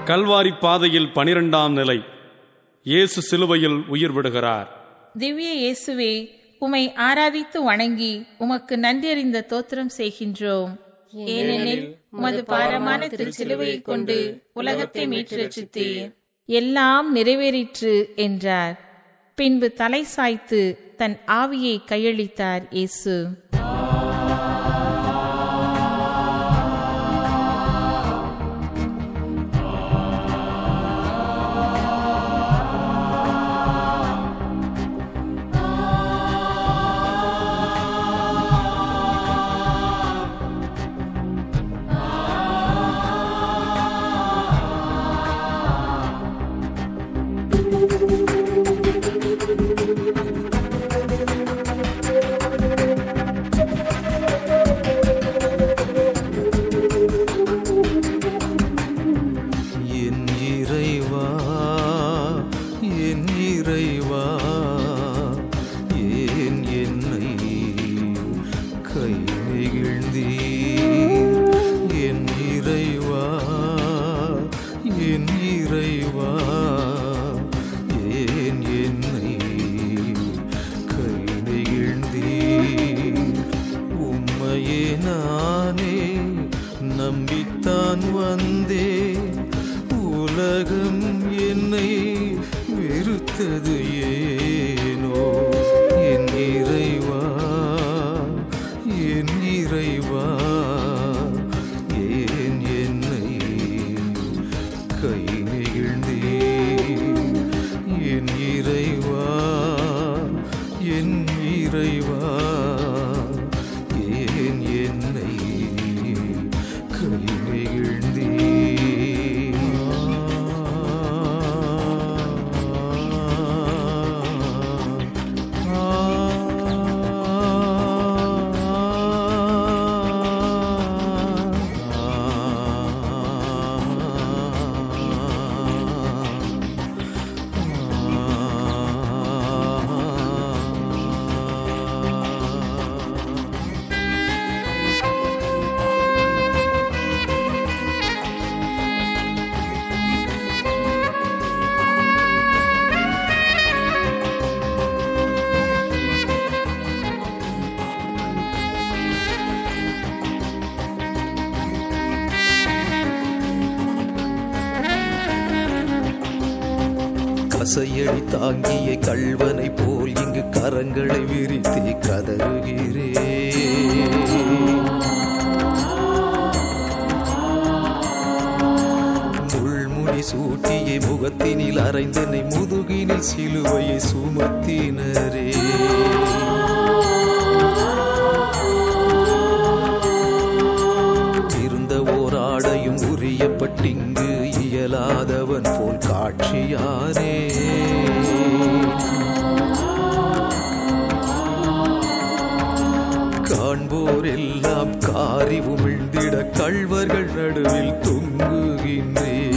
கல்வாரி பாதையில் பனிரெண்டாம் நிலை இயேசு சிலுவையில் உயிர் விடுகிறார் திவ்ய இயேசுவே உமை ஆராதித்து வணங்கி உமக்கு நன்றியறிந்த தோத்திரம் செய்கின்றோம் ஏனெனில் உமது பாரமான திருச்சிலுவையை கொண்டு உலகத்தை மீட்டு ரட்சித்தீர் எல்லாம் நிறைவேறிற்று என்றார் பின்பு தலை சாய்த்து தன் ஆவியை கையளித்தார் இயேசு என் இறைவா என் இறைவா ஏன் என்னை கை நெகிழ்ந்தீர் என் இறைவா என் இறைவா ஏன் என்னை கை நெகிழ்ந்தீர் உம்மையே நானே நம்பித்தான் வந்தேன் உலகம் என்னை வெறுத்தது ஏனோ என் இறைவா என் இறைவா ஏன் என்னை கை நெகிழ்ந்தீர் என் இறைவா என் இறைவா ஏன் என்னை கை கசையடி தாங்கிய கள்வனை போல் இங்கு கரங்களை விரித்தே கதறுகிறேன் முள்முடி சூட்டிய முகத்தினில் அரைந்தனை முதுகினில் சிலுவையை சுமத்தினரே இருந்த ஓராடையும் உரியப்பட்டிங்கு இயலாதவன் போல் காட்சியானே காண்போரெல்லாம் காரி உமிழ்ந்திட கள்வர்கள் நடுவில் தொங்குகின்றேன்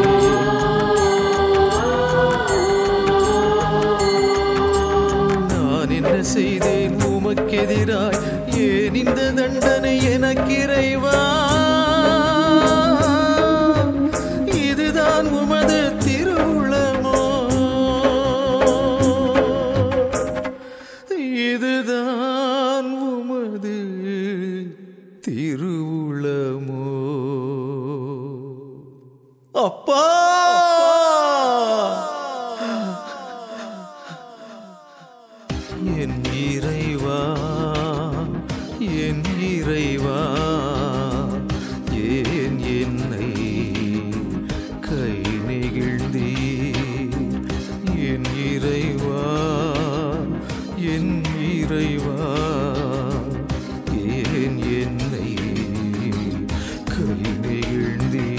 நான் என்ன செய்தேன் உமக்கெதிராய் ஏன் இந்த தண்டனை எனக்கிறைவா இதுதான் உமது திருவுளமோ இதுதான் உமது திருவுளமோ அப்பா என் இறைவா என் இறைவா ஏன் என்னை கை நெகிழ்ந்தீர் என் இறைவா என் இறைவா ஏன் என்னை கை நெகிழ்ந்தீர்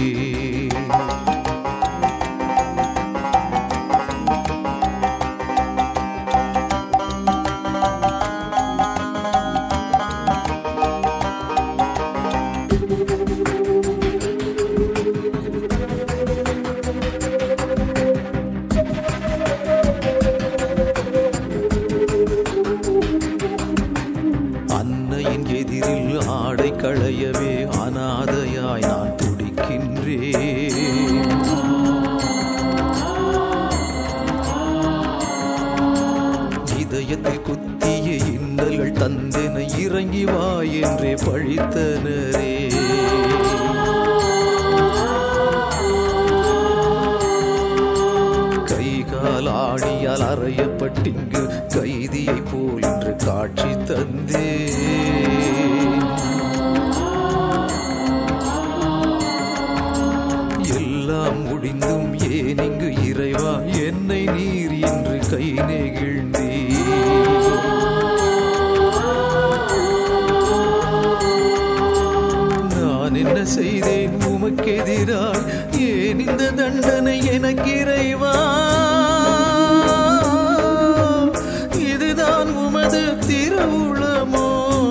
அன்னையின் எதிரில் ஆடை களையவே அனாதையாய் நான் துடிக்கின்றேன் நீயே இன்னல்கள் தந்தென இறங்கி வா என்றே பழித்தனரே கை கால் ஆணியால் அறையப்பட்டிங்கு கைதியை போல் இன்று காட்சி தந்தே எல்லாம் முடிந்தும் ஏன் இங்கு இறைவா என்னை நீர் என்று கை நெகிழ்ந்தே நான் என்ன செய்தேன் உமக்கெதிராய் ஏன் இந்த தண்டனை எனக்கு இறைவா இதுதான் உமது திருவுளமோ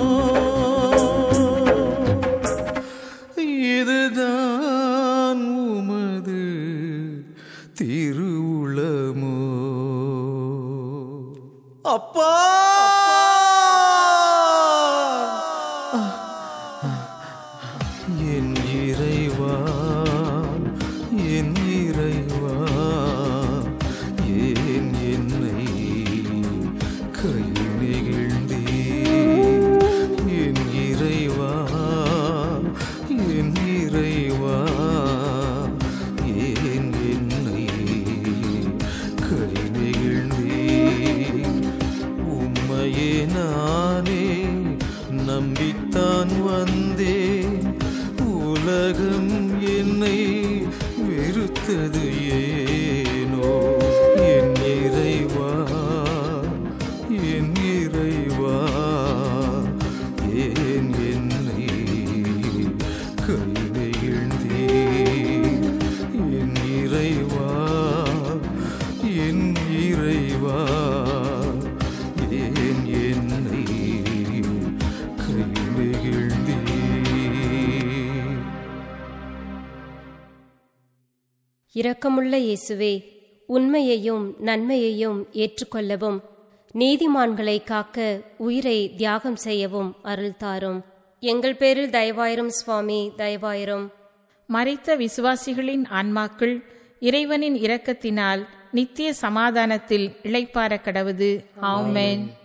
இதுதான் உமது திருவுளமோ அப்பா என் இறைவா என் இறைவா ஏன் என்னை கை நெகிழ்ந்தே என் இறைவா என் இறைவா ஏன் என்னை கை நெகிழ்ந்தே உம்மையே நானே நம்பித்தான் வந்தேன் உலகம் என்னை வெறுத்தது ஏனோ என் இறைவா என் இறைவா ஏன் என்னை கை நெகிழ்ந்தே என் இறைவா என் இறைவா ஏன் என்னை கை நெகிழ்ந்தே இரக்கமுள்ள இயேசுவே உண்மையையும் நன்மையையும் ஏற்றுக்கொள்ளவும் நீதிமான்களை காக்க உயிரை தியாகம் செய்யவும் அருள் தாரும் எங்கள் பேரில் தயவாயிரும் சுவாமி தயவாயிரும் மறைத்த விசுவாசிகளின் ஆன்மாக்கள் இறைவனின் இரக்கத்தினால் நித்திய சமாதானத்தில் இளைப்பார கடவுது ஆமென்